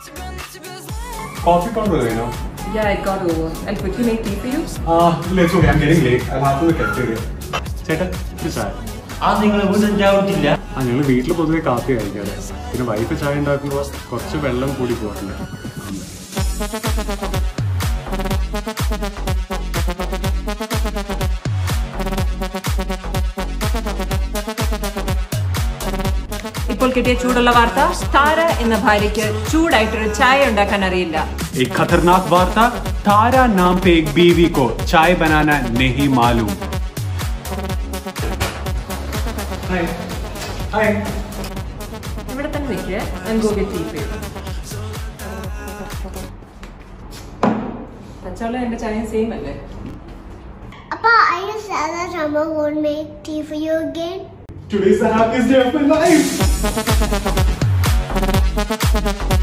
Coffee powder, you know. Yeah, it got over. I'll quickly make tea for you. Ah, it's okay. I'm getting late. I'll have to the cafeteria. ചേട്ടാ ഇത് ചായ ആ നിങ്ങൾ വീണ്ടും ചാവിട്ടില്ല ആ ഞങ്ങൾ വീട്ടിൽ പൊതുവെ കാപ്പി കഴിക്കാറ് പിന്നെ വൈഫ് ചായ ഉണ്ടാക്കുമ്പോൾ കുറച്ച് വെള്ളം കൂടി പോകാറില്ല ഇപ്പോൾ കിട്ടിയ ചൂടുള്ള വാർത്ത താര എന്ന ഭാര്യയ്ക്ക് ചൂടായിട്ടൊരു ചായ ഉണ്ടാക്കാൻ അറിയില്ല एक खतरनाक वार्ता तारा नाम पे एक बीवी को चाय बनाना नहीं मालूम हाय हाय ഇവിടെ തന്നെ നിൽക്കുക ഞാൻ go get tea for you. പച്ചവെള്ളം എന്റെ ചായ സെയിം അല്ലേ Appa, are you sad that Rama won't make tea for you again? Today's the happiest day of my life